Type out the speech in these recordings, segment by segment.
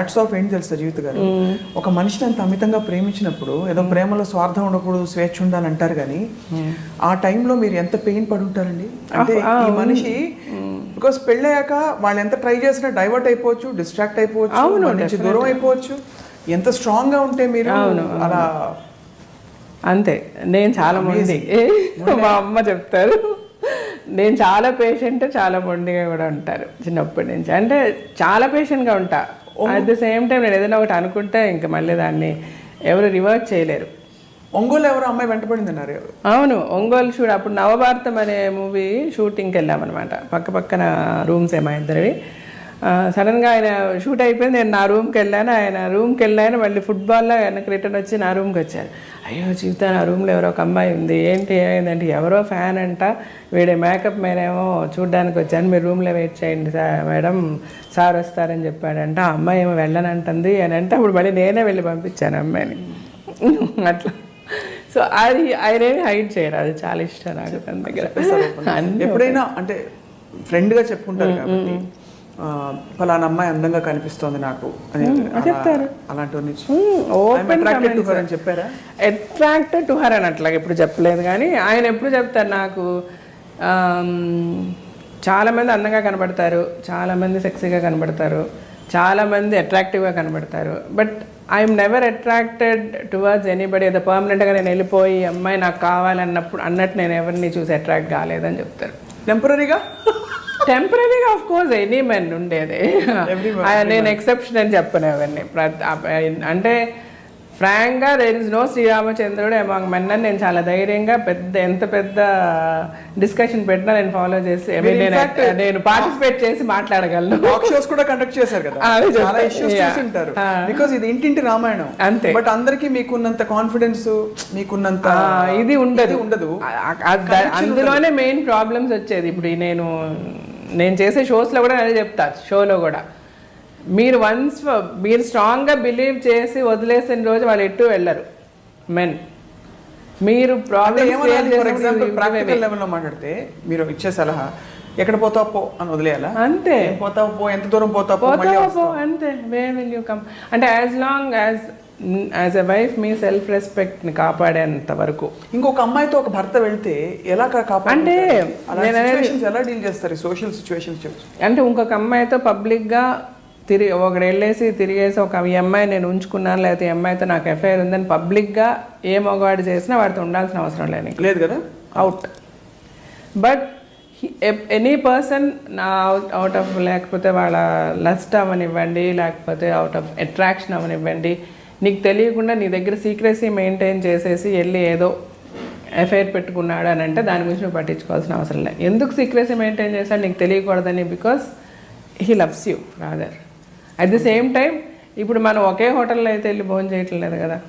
Hats off ఏంటి తెలుసా జీవిత గారు ఒక మనిషిని అంత అమితంగా ప్రేమించినప్పుడు ఏదో ప్రేమలో స్వార్థం ఉండకూడదు స్వేచ్ఛ ఉండాలి అంటారు కానీ ఆ టైంలో మీరు ఎంత పెయిన్ పడి ఉంటారండి అంటే ఈ మనిషి బికాస్ పెళ్ళయ్యాక వాళ్ళు ఎంత ట్రై చేసినా డైవర్ట్ అయిపోవచ్చు డిస్ట్రాక్ట్ అయిపోవచ్చు మన నుంచి దూరం అయిపోవచ్చు ఎంత స్ట్రాంగ్ గా ఉంటే మీరు అలా అంతే నేను చాలా మొండి మా అమ్మ చెప్తారు నేను చాలా పేషెంట్ చాలా మొండిగా కూడా ఉంటారు చిన్నప్పటి నుంచి అంటే చాలా పేషెంట్గా ఉంటా అట్ ద సేమ్ టైం నేను ఏదైనా ఒకటి అనుకుంటే ఇంకా మళ్ళీ దాన్ని ఎవరు రివర్ట్ చేయలేరు ఒంగోలు ఎవరో అమ్మాయి వెంటపడింది అన్నారు అవును ఒంగోలు షూట్ అప్పుడు నవభారతం అనే మూవీ షూటింగ్కి వెళ్ళామన్నమాట పక్క పక్కన రూమ్స్ ఏమో ఇద్దరివి సడన్గా ఆయన షూట్ అయిపోయింది నేను నా రూమ్కి వెళ్ళాను ఆయన రూమ్కి వెళ్ళాను మళ్ళీ ఫుట్బాల్లో వెనక్కి రిటర్న్ వచ్చి నా రూమ్కి వచ్చారు అయ్యో జీవిత నా రూమ్లో ఎవరో ఒక అమ్మాయి ఉంది ఏంటి ఏమైందంటే ఎవరో ఫ్యాన్ అంట వీడి మేకప్ మేనేమో చూడ్డానికి వచ్చాను మీరు రూమ్లో వెయిట్ చేయండి సార్ మేడం సార్ వస్తారని చెప్పాడంట ఆ అమ్మాయి ఏమో వెళ్ళనంటుంది అని అంటే అప్పుడు మళ్ళీ నేనే వెళ్ళి పంపించాను అమ్మాయిని అట్లా సో అది ఆయనేమి హైడ్ చేయరు అది చాలా ఇష్టం నాకు తన దగ్గర అన్ని ఎప్పుడైనా అంటే ఫ్రెండ్ గా చెప్పుకుంటారు కాబట్టి ఆ, ఫలానా అమ్మాయి అందంగా కనిపిస్తోంది నాకు అని అలా- అలాంటివన్నీ ఓపెన్ attracted to her అని చెప్పారా అట్రాక్టెడ్ టు హర్ అని అట్లా ఎప్పుడు చెప్పలేదు కానీ ఆయన ఎప్పుడు చెప్తారు నాకు ఆమ్, చాలా మంది అందంగా కనబడతారు చాలా మంది సెక్సీగా కనబడతారు చాలా మంది అట్రాక్టివ్గా కనబడతారు but I'm never attracted towards anybody ఏదో పర్మనెంట్గా నేను వెళ్ళిపోయి అమ్మాయి నాకు కావాలన్నప్పుడు అన్నట్టు నేను ఎవరిని చూసి అట్రాక్ట్ కాలేదని చెప్తారు టెంపరీగా టెంపరీగా ఆఫ్ కోర్స్ ఎనీ మెన్ ఉండేది ఆ, నేను ఎక్సెప్షన్ అని చెప్పను అవన్నీ ప్రతి- ఆ, అంటే ఫ్రాంక్ గా దేర్ ఇస్ నో శ్రీరామచంద్రుడు అమాంగ్ మెన్ అని నేను చాలా ధైర్యంగా పెద్ద ఎంత పెద్ద డిస్కషన్ పెట్టినా నేను ఫాలో చేసి I mean, నేను నేను పార్టిసిపేట్ చేసి మాట్లాడగలను టాక్ షోస్ కూడా కండక్ట్ చేశారు కదా అదే చెప్తా. చాలా ఇష్యూస్ Yeah. చూసి ఉంటారు బికాస్ ఇది ఇంటింటి రామాయణం అంతే. బట్ అందరికి మీకున్నంత కాన్ఫిడెన్స్ మీకున్నంత ఆ, ఇది ఉండదు ఇది ఉండదు ఆ- ఆ- ద- అందులోనే మెయిన్ ప్రాబ్లమ్స్ వచ్చేది ఇప్పుడు ఈ నేను నేను చేసే షోస్లో కూడా అదే చెప్తా షోలో కూడా మీరు వన్స్ మీరు స్ట్రాంగ్గా బిలీవ్ చేసి వదిలేసిన రోజు వాళ్ళు ఎటు వెళ్ళరు మెన్ మీరు అంటే ఏమన్నా ఫర్ ఎగ్జాంపుల్ ప్రాబ్లమ్ ప్రాక్టికల్ లెవెల్లో మాట్లాడితే మీరు ఇచ్చే సలహా ఎక్కడ పోతావు పో అని వదిలేయాలా అంతే ఏం పోతావు పో ఎంత దూరం పోతావు పో మళ్ళీ పోతావా పో అంతే వే విల్ యూ కమ్ అంటే as long as as a wife myself రెస్పెక్ట్ని కాపాడేంత వరకు ఇంకొక అమ్మాయితో ఒక భర్త వెళ్తే ఎలా కాపాడు అంటే అలాంటి నేను అనేది- situations ఎలా డీల్ చేస్తారు సోషల్ సిచ్యువేషన్స్ చెప్పు అంటే ఇంకొక అమ్మాయితో పబ్లిక్గా తిరిగి ఒకడు వెళ్ళేసి తిరిగేసి ఒక ఈ అమ్మాయి నేను ఉంచుకున్నాను లేకపోతే ఈ అమ్మాయితో నాకు ఎఫ్ఐఆర్ ఉందని పబ్లిక్గా ఏ మగవాడు చేసినా వాడితో ఉండాల్సిన అవసరం లేదు లేదు కదా అవుట్ బట్ ఎనీ పర్సన్ నా అవుట్ ఆఫ్ లేకపోతే వాళ్ళ లస్ట్ అవనివ్వండి లేకపోతే అవుట్ ఆఫ్ అట్రాక్షన్ అవనివ్వండి నీకు తెలియకుండా నీ దగ్గర సీక్రెసీ మెయింటైన్ చేసేసి వెళ్ళి ఏదో ఎఫ్ఐఆర్ పెట్టుకున్నాడు అని అంటే దాని గురించి నువ్వు పట్టించుకోవాల్సిన అవసరం లేదు ఎందుకు సీక్రెసీ మెయింటైన్ చేశాడు నీకు తెలియకూడదని because he loves you rather at the same time ఇప్పుడు మనం ఒకే హోటల్లో అయితే వెళ్ళి భోజనం చేయట్లేదు కదా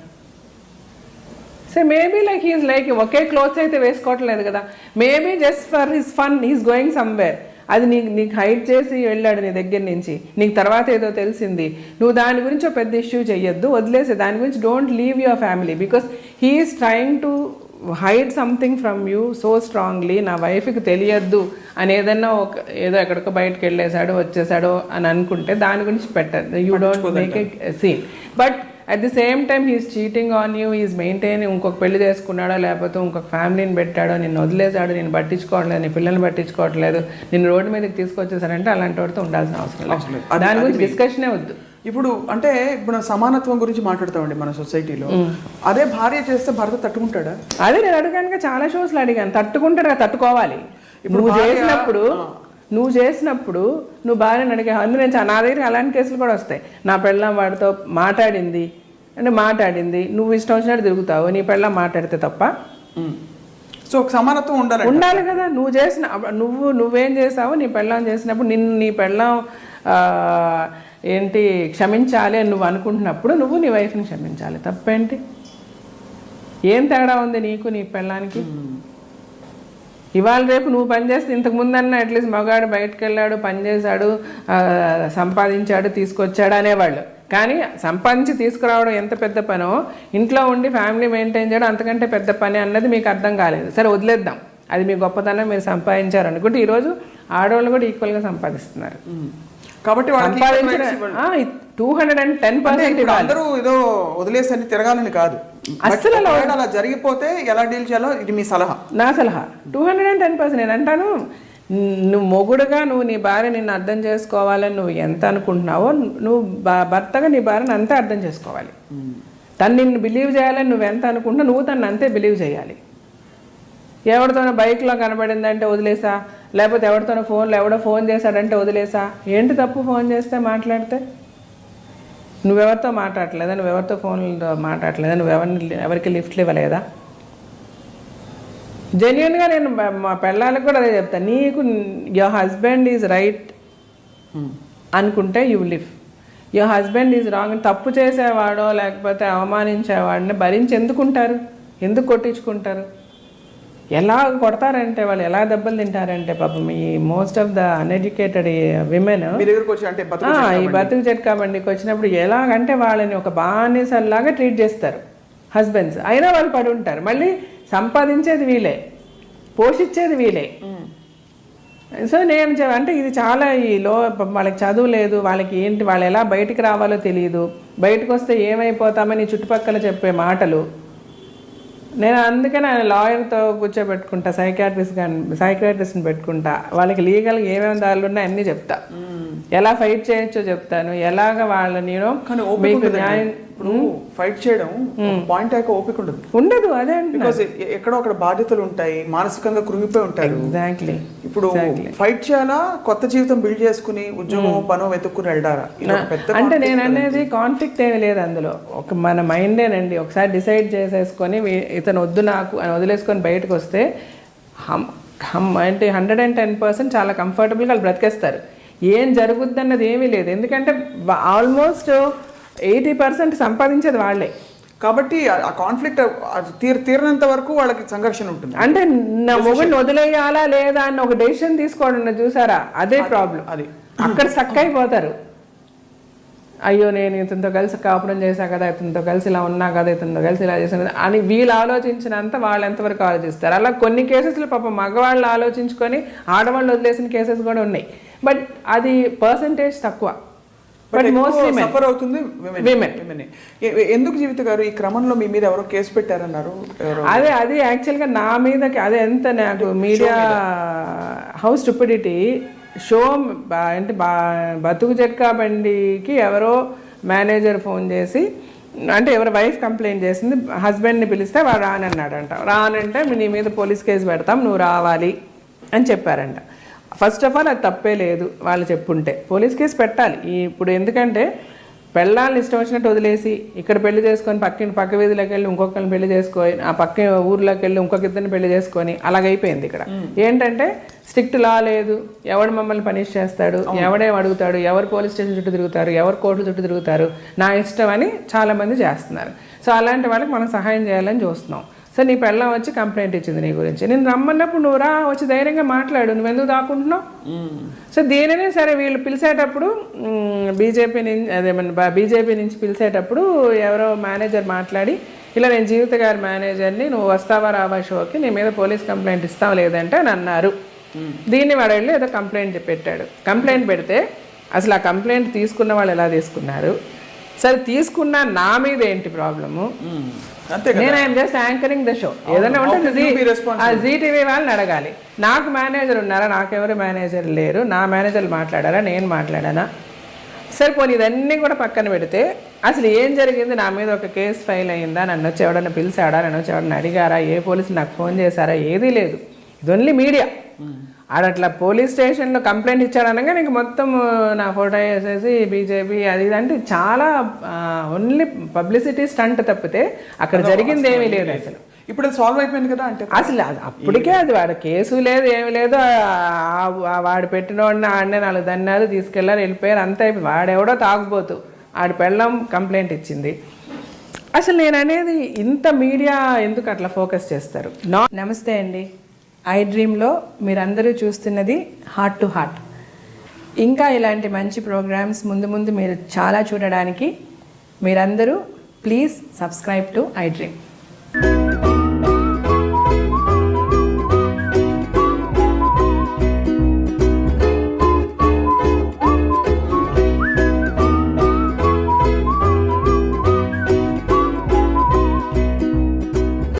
so maybe like he's like ఒకే క్లోత్స్ అయితే వేసుకోవట్లేదు కదా maybe just for his fun he's going somewhere అది నీకు నీకు హైట్ చేసి వెళ్ళాడు నీ దగ్గర నుంచి నీకు తర్వాత ఏదో తెలిసింది నువ్వు దాని గురించి ఒక పెద్ద ఇష్యూ చెయ్యొద్దు వదిలేసే దాని గురించి don't leave your family because he's trying to hide something from you so strongly నా వైఫ్కి తెలియద్దు అని ఏదన్నా ఒక ఏదో ఎక్కడికో బయటకు వెళ్ళేసాడు వచ్చేసాడో అని అనుకుంటే దాని గురించి పెట్టదు you don't make a scene but at the same time he's cheating on you is maintain ఇంకొక పెళ్లి చేసుకున్నాడో లేకపోతే ఇంకొక ఫ్యామిలీని పెట్టాడో నిన్ను వదిలేశాడు నేను పట్టించుకోవట్లేదు నీ పిల్లల్ని పట్టించుకోవట్లేదు నిన్ను రోడ్డు మీదకి తీసుకొచ్చేసారంటే అలాంటి వాడితో ఉండాల్సిన అవసరం అవసరం లేదు లేదు. అది- దాని అది గురించి మీ- డిస్కషనే వద్దు ఇప్పుడు అంటే ఇప్పుడు సమానత్వం గురించి మాట్లాడతామండి మన సొసైటీలో అదే భార్య చేస్తే భర్త తట్టుకుంటాడా అదే నేను అడిగాను చాలా షోస్లో అడిగాను తట్టుకుంటాడు కదా, తట్టుకోవాలి ఇప్పుడు నువ్వు భార్య- చేసినప్పుడు నువ్వు చేసినప్పుడు నువ్వు భార్యను అడిగా అందులో నేను చా- నా దగ్గర అలాంటి కేసులు కూడా వస్తాయి నా పెళ్ళం వాడితో మాట్లాడింది అంటే మాట్లాడింది నువ్వు ఇష్టం వచ్చినట్టు తిరుగుతావు నీ పెళ్ళం మాట్లాడితే తప్ప సో ఒక సమానత్వం ఉండాలి ఉండాలి కదా నువ్వు చేసిన అప్పుడు నువ్వు నువ్వేం చేసావు నీ పెళ్ళం చేసినప్పుడు నిన్ను నీ పెళ్ళం ఆ, ఏంటి క్షమించాలి అని నువ్వు అనుకుంటున్నప్పుడు నువ్వు నీ వైఫ్ని క్షమించాలి తప్పేంటి ఏం తేడా ఉంది నీకు నీ పెళ్ళానికి ఇవాళ రేపు నువ్వు పని చేస్తే ఇంతకు ముందన్న అట్లీస్ట్ మగాడు బయటకు వెళ్ళాడు పని చేశాడు ఆ, సంపాదించాడు తీసుకొచ్చాడు అనేవాళ్ళు కానీ సంపాదించి తీసుకురావడం ఎంత పెద్ద పనో ఇంట్లో ఉండి ఫ్యామిలీ మెయింటైన్ చేయడం అంతకంటే పెద్ద పని అన్నది మీకు అర్థం కాలేదు సరే వదిలేద్దాం అది మీ గొప్పతనం మీరు సంపాదించారు అనుకుంటే ఈరోజు ఆడవాళ్ళు కూడా ఈక్వల్గా సంపాదిస్తున్నారు కాబట్టి వాళ్ళకి equal rights ఇవ్వండి. టూ హండ్రెడ్ అండ్ టెన్ అంటే పర్సెంట్ ఇప్పుడు అందరూ ఏదో వదిలేసి అన్ని తిరగాలని కాదు అస్సలు But ఒకవేళ అలా జరిగిపోతే ఎలా డీల్ చేయాలో ఇది మీ సలహా నా సలహా two hundred and ten percent నేను అంటాను నువ్వు మొగుడుగా నువ్వు నీ భార్య నిన్ను అర్థం చేసుకోవాలని నువ్వు ఎంత అనుకుంటున్నావో నువ్వు భ- భర్తగా నీ భార్యను అంతే అర్థం చేసుకోవాలి తను నిన్ను బిలీవ్ చేయాలని నువ్వు ఎంత అనుకుంటున్నా నువ్వు తను అంతే బిలీవ్ చేయాలి ఎవరితోనో బైక్లో కనబడిందంటే వదిలేసా లేకపోతే ఎవరితోనో ఫోన్లో ఎవడో ఫోన్ చేశాడంటే వదిలేసా ఏంటి తప్పు ఫోన్ చేస్తే మాట్లాడితే నువ్వెవరితో మాట్లాడలేదా నువ్వెవరితో ఫోన్లతో మాట్లాడలేదా నువ్వెవరిని ఎవరికి లిఫ్ట్లు ఇవ్వలేదా జెన్యున్గా నేను మా- మా పెళ్ళాలకు కూడా అదే చెప్తాను నీకు యువర్ హస్బెండ్ ఈజ్ రైట్ అనుకుంటే you leave your husband is wrong తప్పు చేసేవాడో లేకపోతే అవమానించేవాడిని భరించి ఎందుకుంటారు ఎందుకు కొట్టించుకుంటారు ఎలా కొడతారంటే వాళ్ళు ఎలా దెబ్బలు తింటారంటే పాపం ఈ most of the uneducated women మీ దగ్గరకు వచ్చి అంటే బతుకు ఈ బతుకు చెట్కా బండికి వచ్చినప్పుడు ఎలాగంటే వాళ్ళని ఒక బానిసల్లాగా ట్రీట్ చేస్తారు హస్బెండ్స్ అయినా వాళ్ళు పడి ఉంటారు మళ్ళీ సంపాదించేది వీలే పోషించేది వీలే సో నేను చె- అంటే ఇది చాలా ఈ లో పాపం వాళ్ళకి చదువు లేదు వాళ్ళకి ఏంటి వాళ్ళు ఎలా బయటికి రావాలో తెలియదు బయటకు వస్తే ఏమైపోతామని చుట్టుపక్కల చెప్పే మాటలు నేను అందుకని ఆయన లాయర్తో కూర్చోబెట్టుకుంటా సైకాట్రిస్ట్ కానీ సైకాట్రిస్ట్ని పెట్టుకుంటా వాళ్ళకి లీగల్గా ఏమేమి దారులు ఉన్నాయో అన్నీ చెప్తా ఎలా ఫైట్ చేయొచ్చో చెప్తాను ఎలాగ వాళ్ళని you know, కానీ ఓపిక మీకు ఉండదండి. న్యాయం ఇప్పుడు ఫైట్ చేయడం పాయింట్ అయ్యాక ఓపిక ఉండదు ఉండదు అదే అంటున్నా బికాస్ ఎక్కడో అక్కడ బాధ్యతలు ఉంటాయి మానసికంగా కృంగిపోయి ఉంటారు ఎగ్జాక్ట్లీ ఇప్పుడు ఫైట్ చేయాలా కొత్త జీవితం బిల్డ్ చేసుకుని ఉద్యోగం పనో వెతుక్కుని వెళ్ళారా ఇది ఒక పెద్ద అంటే నేను అనేది కాన్ఫ్లిక్ట్ ఏమీ లేదు అందులో ఒక మన మైండేనండి ఒకసారి డిసైడ్ చేసేసుకొని వీ- ఇతను వద్దు నాకు అని వదిలేసుకొని బయటకు వస్తే హమ్ హమ్ అంటే హండ్రెడ్ అండ్ టెన్ పర్సెంట్ చాలా కంఫర్టబుల్గా వాళ్ళు బ్రతికేస్తారు ఏం జరుగుద్ది అన్నది ఏమీ లేదు ఎందుకంటే ఆల్మోస్ట్ ఎయిటీ పర్సెంట్ సంపాదించేది వాళ్ళే కాబట్టి ఆ- ఆ కాన్ఫ్లిక్ట్ తీర తీరినంత వరకు వాళ్ళకి సంఘర్షణ ఉంటుంది అంటే నా మొగుడిని వదిలేయాలా లేదా అన్న ఒక డెసిషన్ తీసుకోవడం ఉన్నది చూసారా అదే ప్రాబ్లం అది అక్కడ స్టక్ అయిపోతారు అయ్యో నేను ఇతనితో కలిసి కాపురం చేశా కదా ఇతనితో కలిసి ఇలా ఉన్నా కదా ఇతనితో కలిసి ఇలా చేశాను కదా అని వీళ్ళు ఆలోచించినంత వాళ్ళు ఎంతవరకు ఆలోచిస్తారు అలా కొన్ని కేసెస్లో పాపం మగవాళ్ళు ఆలోచించుకొని ఆడవాళ్ళు వదిలేసిన కేసెస్ కూడా ఉన్నాయి బట్ అది పర్సంటేజ్ తక్కువ బట్ మోస్ట్లీ సఫర్ అవుతుంది Women. women. ఎ- ఎ- ఎందుకు జీవిత గారు ఈ క్రమంలో మీ మీద ఎవరో కేసు పెట్టారన్నారు ఎవరో అదే అది యాక్చువల్గా నా మీదకి అదే ఎంత నాకు మీడియా హౌస్ స్టూపిడిటీ షో అంటే బా బతుకు చెట్కా బండికి ఎవరో మేనేజర్ ఫోన్ చేసి అంటే ఎవరు వైఫ్ కంప్లైంట్ చేసింది హస్బెండ్ని పిలిస్తే వాడు రానన్నాడంట రానంటే నీ మీద పోలీస్ కేసు పెడతాం నువ్వు రావాలి అని చెప్పారంట ఫస్ట్ ఆఫ్ ఆల్ అది తప్పే లేదు వాళ్ళు చెప్పుంటే పోలీస్ కేసు పెట్టాలి ఈ ఇప్పుడు ఎందుకంటే పెళ్ళాలను ఇష్టం వచ్చినట్టు వదిలేసి ఇక్కడ పెళ్లి చేసుకొని పక్కన పక్క వీధిలోకి వెళ్ళి ఇంకొకరిని పెళ్లి చేసుకొని ఆ పక్క ఊర్లోకి వెళ్ళి ఇంకొక ఇద్దరిని పెళ్లి చేసుకొని అలాగైపోయింది ఇక్కడ ఏంటంటే స్ట్రిక్ట్ లా లేదు ఎవడు మమ్మల్ని పనిష్ చేస్తాడు ఎవడేం అడుగుతాడు ఎవరు పోలీస్ స్టేషన్ చుట్టూ తిరుగుతారు ఎవరు కోర్టు చుట్టూ తిరుగుతారు నా ఇష్టం అని చాలా మంది చేస్తున్నారు సో అలాంటి వాళ్ళకి మనం సహాయం చేయాలని చూస్తున్నాం సో నీ పెళ్ళం వచ్చి కంప్లైంట్ ఇచ్చింది నీ గురించి నేను రమ్మన్నప్పుడు నువ్వు రా వచ్చి ధైర్యంగా మాట్లాడు నువ్వు ఎందుకు దాక్కుంటున్నావు సో దేనినే సరే వీళ్ళు పిలిచేటప్పుడు బీజేపీ నుంచి అదే మన బీజేపీ నుంచి పిలిచేటప్పుడు ఎవరో మేనేజర్ మాట్లాడి ఇలా నేను జీవిత గారి మేనేజర్ని నువ్వు వస్తావా రావా షోకి నీ మీద పోలీస్ కంప్లైంట్ ఇస్తావు లేదంటే అని అన్నారు దీన్ని వాడు వెళ్ళి ఏదో కంప్లైంట్ పెట్టాడు కంప్లైంట్ పెడితే అసలు ఆ కంప్లైంట్ తీసుకున్న వాళ్ళు ఎలా తీసుకున్నారు సరే తీసుకున్న నా మీద ఏంటి ప్రాబ్లము అంతే కదా నేను I'm just anchoring the show ఏదైనా How ఉంటే can you be responsible? ఆ జీ టీవీ వాళ్ళని అడగాలి నాకు మేనేజర్ ఉన్నారా నాకెవరు మేనేజర్ లేరు నా మేనేజర్లు మాట్లాడారా నేను మాట్లాడానా సరే పోనీ ఇదన్నీ కూడా పక్కన పెడితే అసలు ఏం జరిగింది నా మీద ఒక కేసు ఫైల్ అయిందా నన్ను వచ్చి ఎవడన్నా పిలిచాడా నన్ను వచ్చి ఎవడన్నా అడిగారా ఏ పోలీసులు నాకు ఫోన్ చేశారా ఏదీ లేదు ఇది ఓన్లీ మీడియా ఆడట్లా పోలీస్ స్టేషన్లో కంప్లైంట్ ఇచ్చాడనగా నీకు మొత్తం నా ఫోటో వేసేసి బీజేపీ అది ఇది అంటే చాలా ఓన్లీ పబ్లిసిటీ స్టంట్ తప్పితే అక్కడ జరిగింది ఏమీ లేదు అసలు ఇప్పుడు అది సాల్వ్ అయిపోయింది కదా అంటే అసలు అది అప్పటికే అది వాడు కేసు లేదు ఏమి లేదు ఆ- ఆ వాడు పెట్టిన వాడిని ఆడనే నాలుగు దన్నారు తీసుకెళ్ళారు వెళ్ళిపోయారు అంతా అయిపోయి వాడెవడో తాగుపోతూ ఆడి పెళ్ళం కంప్లైంట్ ఇచ్చింది అసలు నేను అనేది ఇంత మీడియా ఎందుకు అట్లా ఫోకస్ చేస్తారు నా నమస్తే అండి ఐ డ్రీమ్లో మీరందరూ చూస్తున్నది హార్ట్ టు హార్ట్ ఇంకా ఇలాంటి మంచి ప్రోగ్రామ్స్ ముందు ముందు మీరు చాలా చూడడానికి మీరందరూ please subscribe to I dream